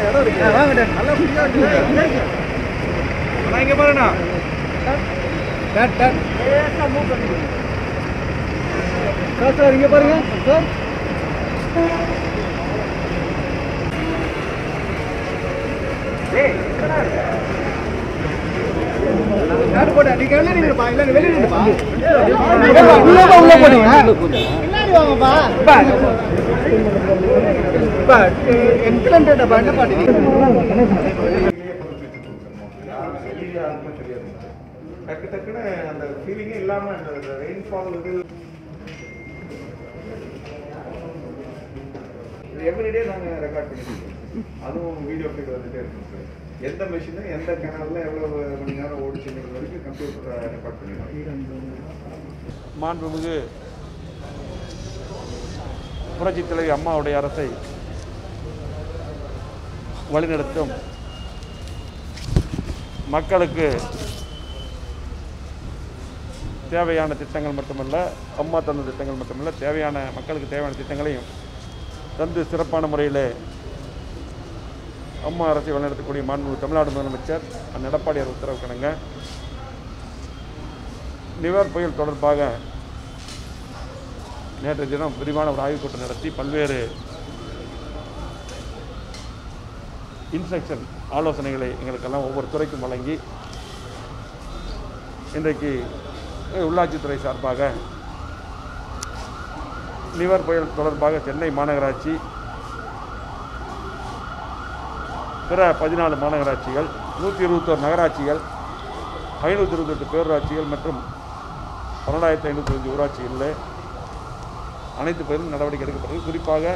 இடம் இருக்கு வாங்கடா நல்லா ஃப்ரீயாக இருக்கு நான் இங்கே பாருண்ணா டேட் டேட் சார் சார் இங்கே பாருங்க சார் யாரு போட்டா நீங்க வெளில நின்னுப்பா இல்ல வெளில நின்னுப்பா உள்ள போ உள்ள போடுங்க பின்னாடி வாங்கப்பா பா எக்ஸலன்ட் பண்ண பாட்டீங்க டக்கு டக்குன்னு அந்த ஃபீலிங்கே இல்லாம அந்த ரெயின்ஃபால் இது எவ்ரிடே நாங்கள் ரெக்கார்ட் பண்ணிட்டு அதுவும் வீடியோ ஃபீட் வந்துட்டே இருக்கும் சார் எந்த மிஷினு எந்த கேனல்ல எவ்வளவு மணி நேரம் ஓடிச்சுங்கிறது வரைக்கும் கம்ப்யூட்டர் ரெக்கார்ட் பண்ணிடுவோம் மாண்புமிகு புரட்சித் தலைவி அம்மாவுடைய அரசை வழிநடத்தும் மக்களுக்கு தேவையான திட்டங்கள் மட்டுமல்ல அம்மா தந்த திட்டங்கள் மட்டுமல்ல தேவையான மக்களுக்கு தேவையான திட்டங்களையும் தந்து சிறப்பான முறையில் அம்மா அரசை வழிநடத்தக்கூடிய மாண்புமிகு தமிழ்நாடு முதலமைச்சர் அண்ணன் எடப்பாடியார் உத்தரவு கிணங்க நிவர் புயல் தொடர்பாக நேற்று தினம் விரிவான ஒரு ஆய்வுக் கூட்டம் நடத்தி பல்வேறு இன்ஸ்ட்ரக்ஷன் ஆலோசனைகளை எங்களுக்கெல்லாம் ஒவ்வொரு துறைக்கும் வழங்கி இன்றைக்கு உள்ளாட்சித்துறை சார்பாக நிவர் புயல் தொடர்பாக சென்னை மாநகராட்சி பிற பதினாலு மாநகராட்சிகள் நூற்றி இருபத்தோரு நகராட்சிகள் ஐநூற்றி இருபத்தெட்டு பேரூராட்சிகள் மற்றும் பன்னெண்டாயிரத்தி ஐநூற்றி அஞ்சு ஊராட்சிகளில் அனைத்து பேரும் நடவடிக்கை எடுக்கப்பட்டது குறிப்பாக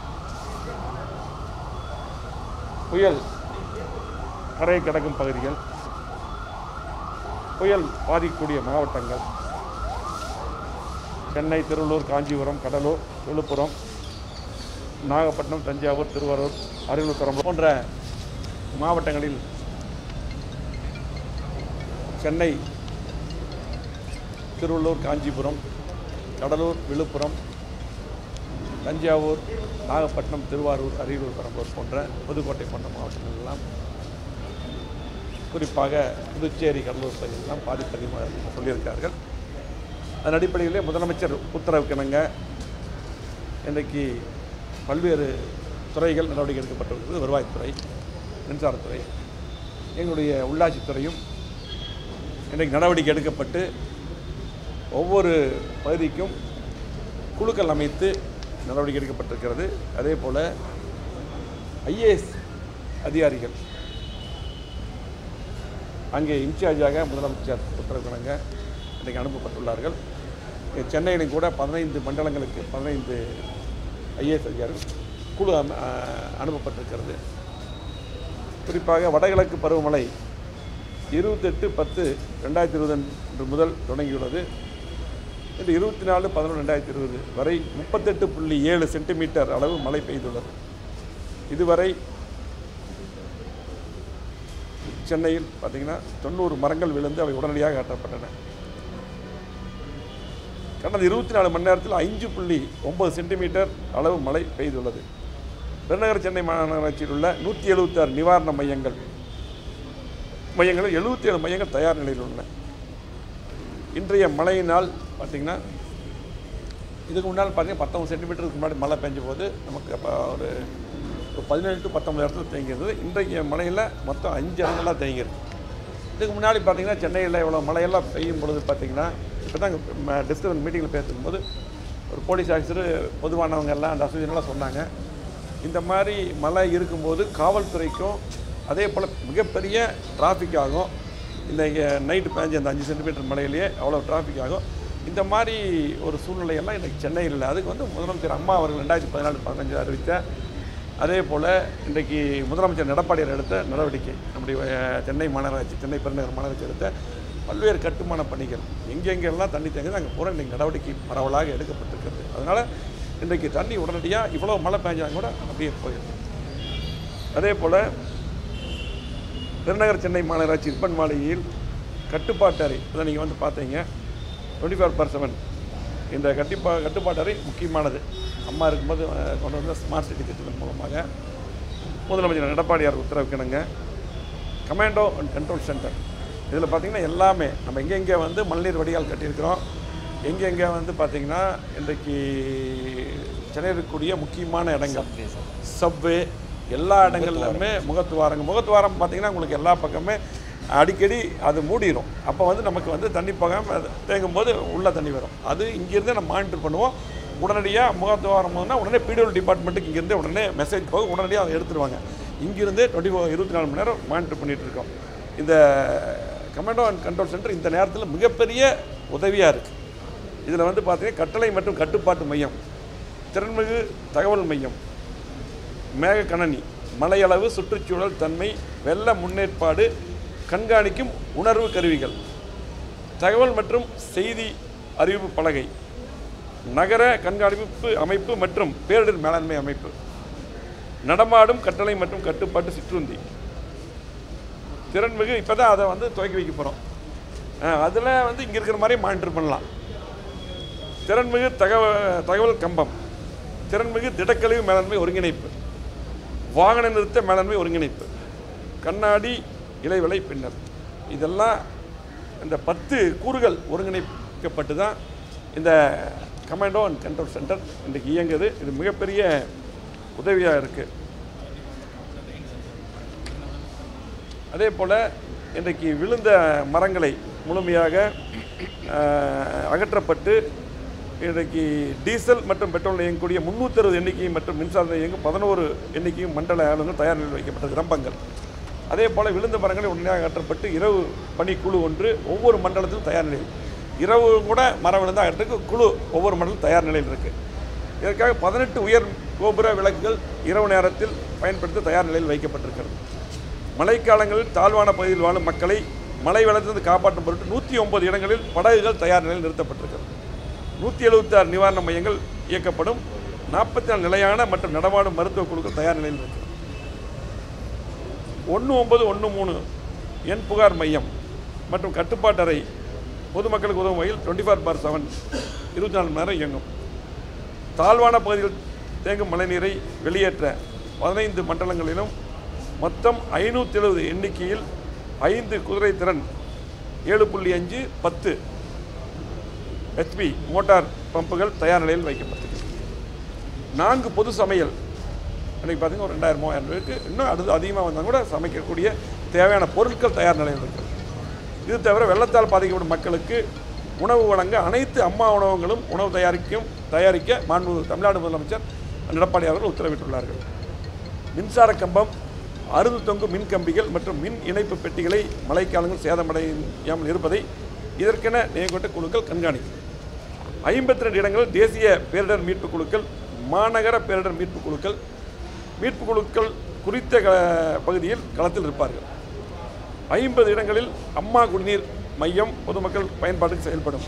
புயல் கரை கிடக்கும் பகுதிகள் புயல் பாதிக்கக்கூடிய மாவட்டங்கள் சென்னை திருவள்ளூர் காஞ்சிபுரம் கடலூர் விழுப்புரம் நாகப்பட்டினம் தஞ்சாவூர் திருவாரூர் அரியலூர் பெரம்பலூர் போன்ற மாவட்டங்களில் சென்னை திருவள்ளூர் காஞ்சிபுரம் கடலூர் விழுப்புரம் தஞ்சாவூர் நாகப்பட்டினம் திருவாரூர் அரியலூர் பெரம்பலூர் போன்ற புதுக்கோட்டை போன்ற மாவட்டங்கள் எல்லாம் குறிப்பாக புதுச்சேரி கடலூர் பகுதியெல்லாம் பாதிப்பு அதிகமாக இருக்குன்னு சொல்லியிருக்கார்கள் அதன் அடிப்படையிலே முதலமைச்சர் உத்தரவுக்கிணங்க இன்றைக்கு பல்வேறு துறைகள் நடவடிக்கை எடுக்கப்பட்டிருக்கிறது வருவாய்த்துறை மின்சாரத்துறை எங்களுடைய உள்ளாட்சித்துறையும் இன்றைக்கு நடவடிக்கை எடுக்கப்பட்டு ஒவ்வொரு பகுதிக்கும் குழுக்கள் அமைத்து நடவடிக்கை எடுக்கப்பட்டிருக்கிறது அதே போல் ஐஏஎஸ் அதிகாரிகள் அங்கே இன்சார்ஜாக முதலமைச்சர் உத்தரவிணங்க இன்றைக்கு அனுப்பப்பட்டுள்ளார்கள் இங்க சென்னையிலும் கூட பதினைந்து மண்டலங்களுக்கு பதினைந்து ஐஏஎஸ் அதிகாரிகள் குழு அம- அஹ் அனுப்பப்பட்டிருக்கிறது குறிப்பாக வடகிழக்கு பருவமழை இருபத்தெட்டு பத்து ரெண்டாயிரத்தி இருபது முதல் தொடங்கியுள்ளது இன்று இருபத்தி நாலு பதினொன்று ரெண்டாயிரத்தி இருபது வரை முப்பத்தெட்டு புள்ளி ஏழு சென்டிமீட்டர் அளவு மழை பெய்துள்ளது இதுவரை சென்னையில் பார்த்தீங்கன்னா தொண்ணூறு மரங்கள் விழுந்து அவை உடனடியாக அகற்றப்பட்டன கடந்த இருபத்தி நாலு மணி நேரத்தில் ஐந்து புள்ளி ஒன்பது சென்டிமீட்டர் அளவு மழை பெய்துள்ளது பெருநகர சென்னை மாநகராட்சியில் உள்ள நூற்றி எழுபத்தாறு நிவாரண மையங்கள் மையங்களில் எழுபத்தி ஏழு மையங்கள் தயார் நிலையில் உள்ளன இன்றைய மழையினால் பார்த்திங்கன்னா இதுக்கு முன்னால் பார்த்தீங்கன்னா பத்தொம்பது சென்டிமீட்டருக்கு முன்னாடி மழை பெஞ்ச போது நமக்கு அப்போ ஒரு ஒரு பதினேழு டு பத்தொம்பது இடத்துல தேங்கியிருந்தது இன்றைக்கு மழையில் மொத்தம் அஞ்சு இடங்கள்லாம் தேங்கியிருக்கு இதுக்கு முன்னாடி பார்த்தீங்கன்னா சென்னையில் இவ்வளோ மழையெல்லாம் பெய்யும் பொழுது பார்த்தீங்கன்னா இப்போ தான் டிஸ்கஸ் மீட்டிங்கில் பேசும்போது ஒரு போலீஸ் ஆஃபீஸர் பொதுவானவங்க எல்லாம் அந்த அசோசியேஷன்லாம் சொன்னாங்க இந்த மாதிரி மழை இருக்கும்போது காவல்துறைக்கும் அதே போல் மிகப்பெரிய டிராஃபிக் ஆகும் இந்த நைட்டு பேஞ்ச அந்த அஞ்சு சென்டிமீட்டர் மழையிலேயே அவ்வளோ டிராஃபிக் ஆகும் இந்த மாதிரி ஒரு சூழ்நிலையெல்லாம் இன்றைக்கு சென்னையில் இல்லை அதுக்கு வந்து முதலமைச்சர் அம்மா அவர்கள் ரெண்டாயிரத்தி பதினாலு பதினஞ்சு அறிவித்த அதே போல் இன்றைக்கு முதலமைச்சர் எடப்பாடியார் எடுத்த நடவடிக்கை நம்முடைய அஹ், சென்னை மாநகராட்சி சென்னை பெருநகர் மாநகராட்சி எடுத்த பல்வேறு கட்டுமான பணிகள் எங்கெங்கெல்லாம் தண்ணி தேங்குது அங்கே பூரா இன்றைக்கு நடவடிக்கை பரவலாக எடுக்கப்பட்டிருக்கிறது அதனால் இன்றைக்கு தண்ணி உடனடியாக இவ்வளோ மழை பெஞ்சாலும் கூட அப்படியே போயிடுது அதே போல் பெருநகர் சென்னை மாநகராட்சி ரிப்பன் மாளிகையில் கட்டுப்பாட்டு அறை இதை நீங்கள் வந்து பார்த்தீங்க டுவெண்ட்டி ஃபோர் பர் செவன் இந்த கட்டிப்பா கட்டுப்பாட்டு அறை முக்கியமானது அம்மா இருக்கும்போது அஹ், கொண்டு வந்த ஸ்மார்ட் சிட்டி திட்டத்தின் மூலமாக முதலமைச்சர் எடப்பாடியார் உத்தரவுக்கிணங்க கமாண்டோ அண்ட் கண்ட்ரோல் சென்டர் இதில் பார்த்தீங்கன்னா எல்லாமே நம்ம எங்கெங்கே வந்து மழைநீர் வடிகால் கட்டியிருக்கிறோம் எங்கெங்கே வந்து பார்த்திங்கன்னா இன்றைக்கு சென்னையில் இருக்கக்கூடிய முக்கியமான இடங்கள் சப்வே எல்லா இடங்கள்லையுமே முகத்துவாரங்க முகத்துவாரம் பார்த்தீங்கன்னா உங்களுக்கு எல்லா பக்கமே அடிக்கடி அது மூடிடும் அப்போ வந்து நமக்கு வந்து தண்ணி போகாமல் தேங்கும் போது உள்ளே தண்ணி வரும் அது இங்கேருந்தே நம்ம மானிட்டர் பண்ணுவோம் உடனடியாக முகத்துவாரம் போதுன்னா உடனே பிடிஓ டிபார்ட்மெண்ட்டுக்கு இங்கேருந்தே உடனே மெசேஜ் போக உடனடியாக அதை எடுத்துருவாங்க இங்கிருந்தே டுவெண்ட்டி ஃபோர் இருபத்தி நாலு மணி நேரம் மானிட்டர் பண்ணிகிட்டு இருக்கோம் இந்த கமாண்டோ அண்ட் கண்ட்ரோல் சென்டர் இந்த நேரத்தில் மிகப்பெரிய உதவியாக இருக்குது இதில் வந்து பார்த்தீங்கன்னா கட்டளை மற்றும் கட்டுப்பாட்டு மையம் திறன்மிகு தகவல் மையம் மேக கணனி மலையளவு சுற்றுச்சூழல் தன்மை வெள்ள முன்னேற்பாடு கண்காணிக்கும் உணர்வு கருவிகள் தகவல் மற்றும் செய்தி அறிவிப்பு பலகை நகர கண்காணிப்பு அமைப்பு மற்றும் பேரிடர் மேலாண்மை அமைப்பு நடமாடும் கட்டளை மற்றும் கட்டுப்பாட்டு சிற்றுந்தி திறன்மிகு இப்போ தான் அதை வந்து துவக்கி வைக்க போகிறோம் அதில் வந்து இங்கே இருக்கிற மாதிரி மானிட்டர் பண்ணலாம் திறன்மிகு தகவல் தகவல் கம்பம் திறன்மிகு திடக்கழிவு மேலாண்மை ஒருங்கிணைப்பு வாகன நிறுத்த மேலாண்மை ஒருங்கிணைப்பு கண்ணாடி இலைவிலை பின்னர் இதெல்லாம் இந்த பத்து கூறுகள் ஒருங்கிணைக்கப்பட்டு தான் இந்த கமாண்டோ அண்ட் கண்ட்ரோல் சென்டர் இன்றைக்கு இயங்குது இது மிகப்பெரிய உதவியாக இருக்குது அதே போல் இன்றைக்கு விழுந்த மரங்களை முழுமையாக அஹ், அகற்றப்பட்டு இன்றைக்கு டீசல் மற்றும் பெட்ரோல் இயங்கக்கூடிய முந்நூற்றறுபது எண்ணிக்கையும் மற்றும் மின்சாரம் இயங்கும் பதினோரு எண்ணிக்கையும் மண்டல ஆளுநர் தயார் நிலையில் வைக்கப்பட்டது ரம்பங்கள் அதே போல் விழுந்த மரங்களை உடனடியாக அகற்றப்பட்டு இரவு பணிக்குழு ஒன்று ஒவ்வொரு மண்டலத்திலும் தயார் நிலையில் இரவு கூட மரம் விழுந்தால் அகற்றத்துக்கு குழு ஒவ்வொரு மண்டலம் தயார் நிலையில் இருக்குது இதற்காக பதினெட்டு உயர் கோபுர விளக்குகள் இரவு நேரத்தில் பயன்படுத்த தயார் நிலையில் வைக்கப்பட்டிருக்கிறது மழைக்காலங்களில் தாழ்வான பகுதியில் வாழும் மக்களை மழை வெள்ளத்திலிருந்து காப்பாற்றும் பொருட்டு நூற்றி ஒன்பது இடங்களில் படகுகள் தயார் நிலையில் நிறுத்தப்பட்டிருக்கிறது நூற்றி எழுபத்தாறு நிவாரண மையங்கள் இயக்கப்படும் நாற்பத்தி நாலு நிலையான மற்றும் நடமாடும் மருத்துவ குழுக்கள் தயார் நிலையில் இருக்கிறது ஒன்று ஒன்பது ஒன்று மூணு எண் புகார் மையம் மற்றும் கட்டுப்பாட்டறை பொதுமக்களுக்கு உதவும் வகையில் டுவெண்ட்டி ஃபோர் பார் செவன் இருபத்தி நாலு மணி நேரம் இயங்கும் தாழ்வான பகுதியில் தேங்கும் மழைநீரை வெளியேற்ற பதினைந்து மண்டலங்களிலும் மொத்தம் ஐநூற்றி எழுபது எண்ணிக்கையில் ஐந்து குதிரை திறன் ஏழு புள்ளி அஞ்சு பத்து ஹெச்பி மோட்டார் பம்புகள் தயார் நிலையில் வைக்கப்பட்டிருக்கு நான்கு பொது சமையல் இன்னைக்கு பார்த்தீங்கன்னா ஒரு ரெண்டாயிரம் மூவாயிரம் பேருக்கு இன்னும் அடுத்து அதிகமாக வந்தால் கூட சமைக்கக்கூடிய தேவையான பொருட்கள் தயார் நிலையில் இருக்குது இது தவிர வெள்ளத்தால் பாதிக்கப்படும் மக்களுக்கு உணவு வழங்க அனைத்து அம்மா உணவகங்களும் உணவு தயாரிக்கும் தயாரிக்க மாண்பு தமிழ்நாடு முதலமைச்சர் எடப்பாடி அவர்கள் உத்தரவிட்டுள்ளார்கள் மின்சார கம்பம் அறுது தொங்கும் மின் கம்பிகள் மற்றும் மின் இணைப்பு பெட்டிகளை மழைக்காலங்கள் சேதமடையாமல் இருப்பதை இதற்கென நியமிக்கப்பட்ட குழுக்கள் கண்காணிக்கும் ஐம்பத்தி ரெண்டு இடங்களில் தேசிய பேரிடர் மீட்பு குழுக்கள் மாநகர பேரிடர் மீட்பு குழுக்கள் மீட்பு குழுக்கள் குறித்த க- பகுதியில் களத்தில் இருப்பார்கள் ஐம்பது இடங்களில் அம்மா குடிநீர் மையம் பொதுமக்கள் பயன்பாட்டுக்கு செயல்படும்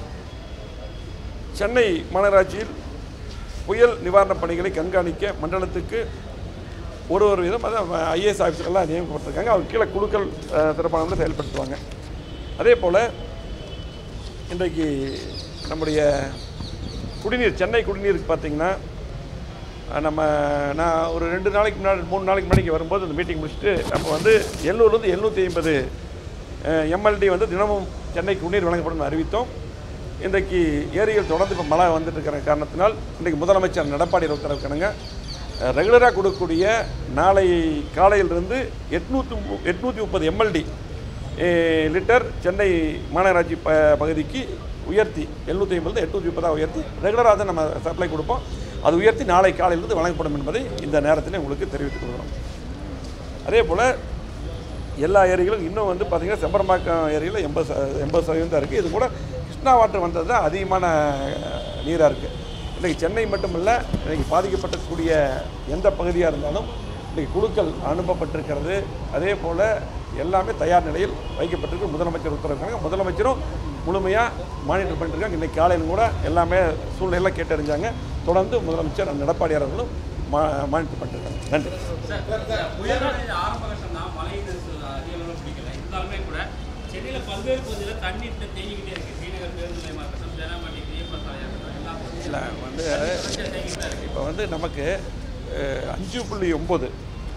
சென்னை மாநகராட்சியில் புயல் நிவாரணப் பணிகளை கண்காணிக்க மண்டலத்துக்கு ஒரு ஒரு விதம் அதான் ஐஏஎஸ் ஆஃபீஸர்லாம் நியமிக்கப்பட்டிருக்காங்க அவர் கீழே குழுக்கள் அஹ், சிறப்பானவர்கள் செயல்படுத்துவாங்க அதே போல் இன்றைக்கு நம்முடைய குடிநீர் சென்னை குடிநீருக்கு பார்த்தீங்கன்னா அஹ், நம்ம நான் ஒரு ரெண்டு நாளைக்கு முன்னாடி மூணு நாளைக்கு முன்னாடி இங்க வரும்போது அந்த மீட்டிங் முடிச்சுட்டு நம்ம வந்து எண்ணூறுலேருந்து எழுநூற்றி ஐம்பது எம்எல்டி வந்து தினமும் சென்னை குடிநீர் வழங்கப்படும் அறிவித்தோம் இன்றைக்கு ஏரியில் தொடர்ந்து இப்போ மழை வந்துட்டு இருக்கிற காரணத்தினால் இன்றைக்கு முதலமைச்சர் எடப்பாடி உத்தரவுக்கணுங்க ரெகுலராக கொடுக்கக்கூடிய நாளை காலையிலிருந்து எட்நூற்றி எட்நூற்றி முப்பது எம்எல்டி லிட்டர் சென்னை மாநகராட்சி ப பகுதிக்கு உயர்த்தி எழுநூற்றி ஐம்பது எட்நூற்றி முப்பதாக உயர்த்தி ரெகுலராக தான் நம்ம சப்ளை கொடுப்போம் அது உயர்த்தி நாளை காலையிலிருந்து வழங்கப்படும் என்பதை இந்த நேரத்தில் உங்களுக்கு தெரிவித்துக் கொள்கிறோம் அதே போல் எல்லா ஏரிகளும் இன்னும் வந்து பார்த்திங்கன்னா செம்பரம்பாக்கம் ஏரியில் எண்பது ச எண்பது சதவீதம் தான் இருக்குது இது கூட கிருஷ்ணா வாட்டர் வந்தது தான் அதிகமான நீராக இருக்குது இன்றைக்கி சென்னை மட்டும் இல்லை இன்றைக்கி பாதிக்கப்பட்டக்கூடிய எந்த பகுதியாக இருந்தாலும் இன்றைக்கி குழுக்கள் அனுப்பப்பட்டிருக்கிறது அதே போல் எல்லாமே தயார் நிலையில் வைக்கப்பட்டிருக்கு முதலமைச்சர் உத்தரவிட்டாங்க முதலமைச்சரும் முழுமையாக மானிட்டர் பண்ணிட்டுருக்காங்க இன்றைக்கி காலையில் கூட எல்லாமே சூழ்நிலையெல்லாம் கேட்டறிஞ்சாங்க தொடர்ந்து முதலமைச்சர் அந்த எடப்பாடியார் அவர்களும் மா மானிட்டர் பண்ணிட்டுருக்காங்க நன்றி புயலானது ஆரம்ப கட்டம் தான் மழை நெரிசல் அதிக அளவில் பிடிக்கல இருந்தாலுமே கூட சென்னையில பல்வேறு பகுதியில் தண்ணீர் தேங்கிக்கிட்டே இருக்கு ஸ்ரீநகர் பேருந்து நிலையமா இருக்கட்டும் ஜனமணி வியப்ப சாலையாக இருக்கட்டும் எல்லா பகுதியிலும் இல்லை வந்து தொடர்ச்சியா தேங்கிட்டு தான் இருக்கு இப்போ வந்து நமக்கு அஹ், அஞ்சு புள்ளி ஒம்பது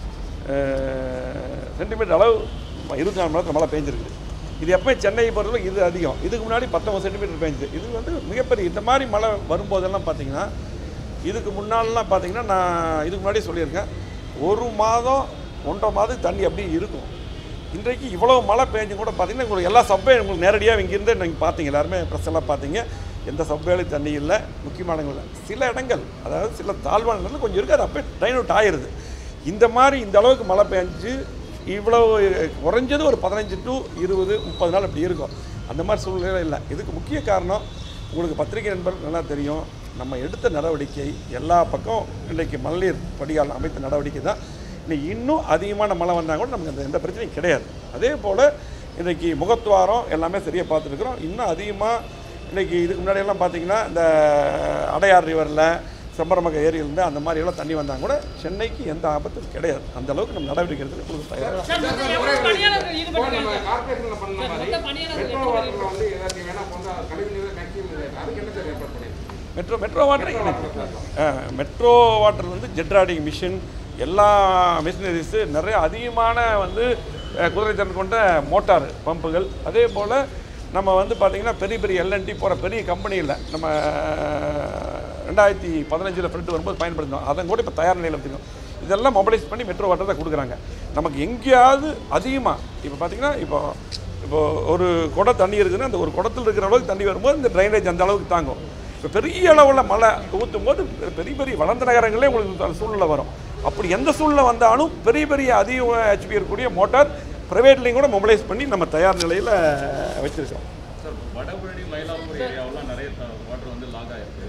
சென்டிமீட்டர் அளவு இருபத்தி நாலு மணி நேரத்தில் மழை பெஞ்சிருக்கு இது எப்போ சென்னையை பொறுத்தவரை இது அதிகம் இதுக்கு முன்னாடி பத்தொம்பது சென்டிமீட்டர் பெஞ்சுது இது வந்து மிகப்பெரிய இந்த மாதிரி மழை வரும்போதெல்லாம் பார்த்தீங்கன்னா இதுக்கு முன்னாலலாம் பார்த்தீங்கன்னா நான் இதுக்கு முன்னாடி சொல்லியிருக்கேன் ஒரு மாதம் ஒன்றரை மாதம் தண்ணி அப்படியே இருக்கும் இன்றைக்கு இவ்வளோ மழை பெஞ்சும் கூட பார்த்தீங்கன்னா உங்களுக்கு எல்லா சப்வே உங்களுக்கு நேரடியாக இங்கேருந்து நீங்கள் பார்த்தீங்க எல்லாருமே ப்ரெஸ் எல்லாம் பார்த்தீங்க எந்த சப்வேலையும் தண்ணி இல்லை முக்கியமான இடங்கள் இல்லை சில இடங்கள் அதாவது சில தாழ்வான இடங்கள் கொஞ்சம் இருக்குது அது அப்படியே ட்ரைன் அவுட் ஆயிடுது இந்த மாதிரி இந்த அளவுக்கு மழை பெஞ்சு இவ்வளோ குறைஞ்சது ஒரு பதினஞ்சு டு இருபது முப்பது நாள் அப்படி இருக்கும் அந்த மாதிரி சூழ்நிலை இல்லை இதுக்கு முக்கிய காரணம் உங்களுக்கு பத்திரிகை நண்பர்கள் நல்லா தெரியும் நம்ம எடுத்த நடவடிக்கை எல்லா பக்கம் இன்றைக்கு மகளிர் படியால் அமைத்த நடவடிக்கை தான் இன்னைக்கு இன்னும் அதிகமான மழை வந்தால் கூட நமக்கு அந்த எந்த பிரச்சனையும் கிடையாது அதே போல் இன்றைக்கி முகத்துவாரம் எல்லாமே சரியாக பார்த்துருக்குறோம் இன்னும் அதிகமாக இன்றைக்கி இதுக்கு முன்னாடி எல்லாம் பார்த்தீங்கன்னா இந்த அடையார் ரிவரில் செம்பரமக ஏரியிலேருந்து அந்த மாதிரி எல்லாம் தண்ணி வந்தால் கூட சென்னைக்கு எந்த ஆபத்தும் கிடையாது அந்த அளவுக்கு நம்ம நடவடிக்கை எடுத்து கொடுக்க தயாராக சார், மொத்தம் எவ்வளவு பணியாளர்கள் ஈடுபட்டிருக்காங்க? கார்பரேஷன்ல பண்ண சார், மாதிரி மொத்த பணியாளர்கள் மெட்ரோ எவ்வளவு வாட்டர்ல வந்து ஏதாச்சும் வேணா போந்தா கழிவு நீர் மேக்ஸிமம் அதுக்கு என்ன சார் ஏற்பாடு பண்ணிருக்கீங்க metro metro water metro water வந்து ஜெட்ராடிங் மிஷின் எல்லா மிஷினரிஸு நிறைய அதிகமான வந்து அஹ், குதிரைத்திறன் கொண்ட மோட்டார் பம்புகள் அதே போல் நம்ம வந்து பார்த்திங்கன்னா பெரிய பெரிய எல்என்டி போகிற பெரிய கம்பெனியில் நம்ம அஹ், ரெண்டாயிரத்தி பதினஞ்சில் ஃப்ரெண்ட் வரும்போது பயன்படுத்தணும் அதன் கூட இப்போ தயார் நிலையில் வச்சுருக்கோம் இதெல்லாம் மொபைலைஸ் பண்ணி மெட்ரோ வாட்டர் தான் கொடுக்குறாங்க நமக்கு எங்கேயாவது அதிகமாக இப்போ பார்த்திங்கன்னா இப்போ இப்போ ஒரு குடம் தண்ணி இருக்குதுன்னா அந்த ஒரு குடத்தில் இருக்கிற அளவுக்கு தண்ணி வரும்போது இந்த ட்ரைனேஜ் அந்த அளவுக்கு தாங்கும் இப்போ பெரிய அளவில் மழை ஊற்றும் போது பெரிய பெரிய வளர்ந்த நகரங்களே உங்களுக்கு அந்த சூழ்நிலை வரும் அப்படி எந்த சூழ்நிலை வந்தாலும் பெரிய பெரிய அதிக ஹெச்பி இருக்கக்கூடிய மோட்டார் ப்ரைவேட்லேயும் கூட மொபைலைஸ் பண்ணி நம்ம தயார் நிலையில் வச்சுருக்கோம் சார் வடபழனி மயிலாப்பூர் ஏரியாவெல்லாம் நிறைய வாட்டர் வந்து லாக் ஆயிருக்கு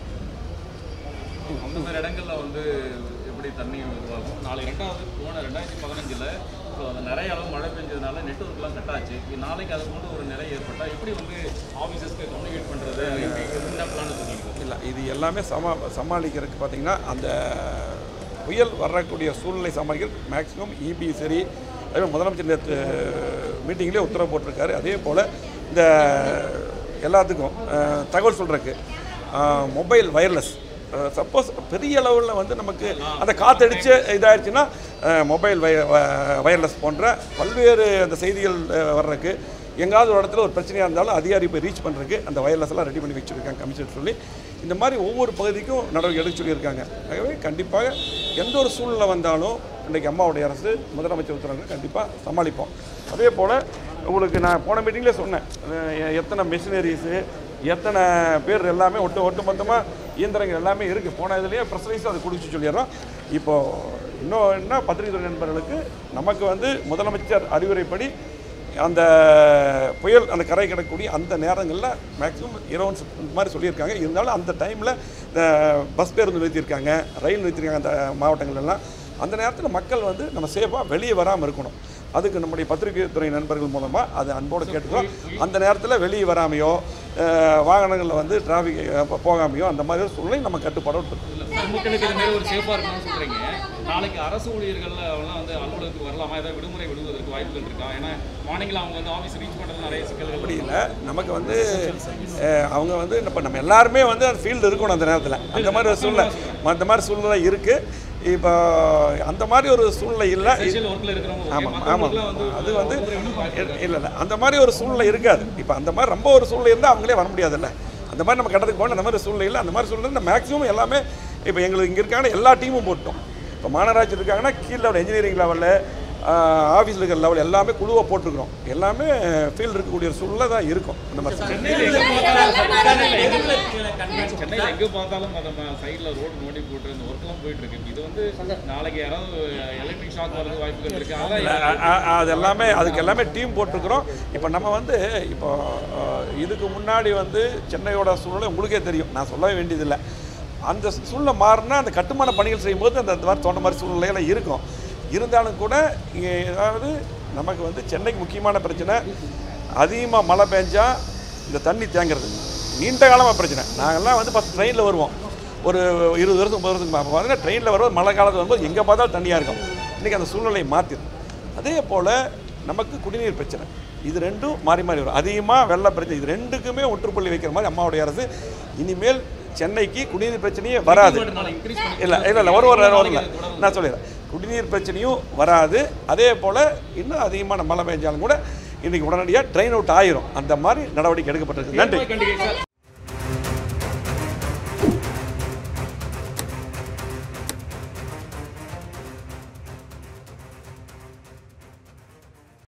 அந்த மாதிரி இடங்கள்ல வந்து எப்படி தண்ணி உருவாகும் நாளை ரெண்டாவது போன ரெண்டாயிரத்தி பதினஞ்சில் ஸோ அந்த நிறைய அளவு மழை பெஞ்சதுனால நெட்ஒர்க்லாம் கட் ஆச்சு இது நாளைக்கு அது போன்ற ஒரு நிலை ஏற்பட்டால் எப்படி வந்து ஆஃபீஸஸ்க்கு கம்யூனிகேட் பண்ணுறது என்ன பிளான் வச்சுருக்கீங்க இல்லை இது எல்லாமே சமா சமாளிக்கிறதுக்கு பார்த்தீங்கன்னா அந்த புயல் வரக்கூடிய சூழ்நிலை சமாளிக்கிறதுக்கு மேக்ஸிமம் இபி சரி அதே மாதிரி முதலமைச்சர் நேற்று மீட்டிங்லேயே உத்தரவு போட்டிருக்காரு அதே போல் இந்த எல்லாத்துக்கும் அஹ், தகவல் சொல்கிறதுக்கு மொபைல் வயர்லெஸ் சப்போஸ் பெரிய அளவில் வந்து நமக்கு அந்த காற்றடிச்சு இதாகிடுச்சுன்னா மொபைல் வய வயர்லெஸ் போன்ற பல்வேறு அந்த செய்திகள் அஹ், வர்றதுக்கு எங்காவது ஒரு இடத்துல ஒரு பிரச்சனையாக இருந்தாலும் அதிகாரி போய் ரீச் பண்ணுறதுக்கு அந்த வயர்லெஸ் எல்லாம் ரெடி பண்ணி வச்சுருக்காங்க கமிஷனர் சொல்லி இந்த மாதிரி ஒவ்வொரு பகுதிக்கும் நடவடிக்கை எடுக்க சொல்லியிருக்காங்க ஆகவே கண்டிப்பாக எந்த ஒரு சூழ்நிலை வந்தாலும் இன்றைக்கி அம்மாவுடைய அரசு முதலமைச்சர் உத்தரவு கண்டிப்பாக சமாளிப்போம் அதே போல் உங்களுக்கு நான் போன மீட்டிங்லேயே சொன்னேன் அஹ் எ- எத்தனை மிஷினரிஸு எத்தனை பேர் எல்லாமே ஒட்டு ஒட்டு மொத்தமாக இயந்திரங்கள் எல்லாமே இருக்குது போன இதுலேயே ப்ரெஷரைஸ் அதை குடிச்சு சொல்லிடுறோம் இப்போது இன்னும் என்ன பத்திரிகை துறை நண்பர்களுக்கு நமக்கு வந்து முதலமைச்சர் அறிவுரைப்படி அந்த புயல் அந்த கரை கிடக்கக்கூடிய அந்த நேரங்களில் மேக்ஸிமம் இரவு இந்த மாதிரி சொல்லியிருக்காங்க இருந்தாலும் அந்த டைமில் பஸ் பேருந்து நிறுத்தியிருக்காங்க ரயில் நிறுத்தியிருக்காங்க அந்த மாவட்டங்கள் எல்லாம் அந்த நேரத்தில் மக்கள் வந்து நம்ம சேஃபாக வெளியே வராமல் இருக்கணும் அதுக்கு நம்முடைய பத்திரிகை துறை நண்பர்கள் மூலமாக அது அன்போடு கேட்டுக்கிறோம் அந்த நேரத்தில் வெளியே வராமையோ வாகனங்களில் வந்து டிராஃபிக் போகாமையோ அந்த மாதிரி ஒரு சூழ்நிலை நம்ம கட்டுப்பாடோடு இருக்கு பொதுமக்களுக்கு இது மாதிரி ஒரு சேஃபாக இருக்கணும்னு சொல்கிறீங்க நாளைக்கு அரசு ஊழியர்கள் அவங்களாம் வந்து அலுவலகத்துக்கு வரலாமா ஏதாவது விடுமுறை விடுவதற்கு வாய்ப்புகள் இருக்கா ஏன்னா மார்னிங்கில் அவங்க வந்து ஆஃபீஸ் ரீச் பண்ணுறது நிறைய சிக்கல்கள் அப்படி இல்லை நமக்கு வந்து அஹ், அவங்க வந்து இப்போ நம்ம எல்லாருமே வந்து அந்த ஃபீல்டு இருக்கணும் அந்த நேரத்தில் அந்த மாதிரி ஒரு சூழ்நிலை அந்த மாதிரி சூழ்நிலை இருக்குது இப்போ அந்த மாதிரி ஒரு சூழ்நிலை இல்லை ஸ்பெஷல் ஒர்க்கில் இருக்கிறவங்க ஆமாம் okay. ஆமாம் மத்தவங்களுக்குலாம் வந்து அது வந்து இல்லை இல்லை அந்த மாதிரி ஒரு சூழ்நிலை இருக்காது இப்போ அந்த மாதிரி ரொம்ப ஒரு சூழ்நிலை இருந்தால் அவங்களே வர முடியாதுல்ல அந்த மாதிரி நம்ம கட்டத்துக்கு போகணும் அந்த மாதிரி சூழ்நிலை இல்லை அந்த மாதிரி சூழ்நிலை மேக்ஸிமம் எல்லாமே இப்போ எங்களுக்கு இங்கே இருக்காங்கன்னா எல்லா டீமும் போட்டோம் இப்போ மாநகராட்சி இருக்காங்கன்னா கீழ் லெவல் இன்ஜினியரிங் லெவலில் ஆஃபீஸில் இருக்கிற லெவல் எல்லாமே குழுவை போட்டிருக்கிறோம் எல்லாமே ஃபீல்டு இருக்கக்கூடிய ஒரு சூழ்நிலை தான் இருக்கும் அந்த மாதிரி சென்னையில் எங்கே பார்த்தாலும் அந்த சைடில் ரோடு நோண்டி போட்டு இந்த ஒர்க்லாம் போயிட்டு இருக்கு இது வந்து நாளைக்கு யாராவது எலக்ட்ரிக் ஷாக் வரது வாய்ப்புகள் இருக்கு இல்ல, அதான் அ- அ- அது எல்லாமே அதுக்கு எல்லாமே டீம் போட்டிருக்கிறோம் இப்போ நம்ம வந்து இப்போ அஹ், இதுக்கு முன்னாடி வந்து சென்னையோட சூழ்நிலை உங்களுக்கே தெரியும் நான் சொல்ல வேண்டியதில்லை அந்த சூழ்நிலை மாறினா அந்த கட்டுமான பணிகள் செய்யும்போது அந்த அந்த மாதிரி தோன்ற மாதிரி சூழ்நிலையெல்லாம் இருக்கும் இருந்தாலும் கூட இங்கே ஏதாவது நமக்கு வந்து சென்னைக்கு முக்கியமான பிரச்சனை அதிகமாக மழை பெஞ்சா இந்த தண்ணி தேங்குறது நீண்ட காலமாக பிரச்சனை நாங்கள்லாம் வந்து ஃபஸ்ட் ட்ரெயினில் வருவோம் ஒரு இருபது வருஷம் முப்பது வருஷத்துக்கு அப்போ பார்த்தீங்கன்னா ட்ரெயினில் வரும்போது மழை காலத்தில் வரும்போது எங்கே பார்த்தாலும் தண்ணியாக இருக்கும் இன்றைக்கி அந்த சூழ்நிலையை மாற்றிடும் அதே போல் நமக்கு குடிநீர் பிரச்சனை இது ரெண்டும் மாறி மாறி வரும் அதிகமாக வெள்ள பிரச்சனை இது ரெண்டுக்குமே ஒற்றுப்புள்ளி வைக்கிற மாதிரி அம்மாவுடைய அரசு இனிமேல் சென்னைக்கு குடிநீர் பிரச்சனையே வராது இன்க்ரீஸ் பண்ணி இல்லை இல்லை இல்லை ஒரு ஒரு ஒரு இல்லை நான் சொல்லிடுறேன் குடிநீர் பிரச்சனையும் வராது அதே போல் இன்னும் அதிகமான மழை பெஞ்சாலும் கூட இன்றைக்கி உடனடியாக ட்ரெயின் அவுட் ஆயிரும் அந்த மாதிரி நடவடிக்கை எடுக்கப்பட்டிருக்கு நன்றி கண்டிப்பா சார்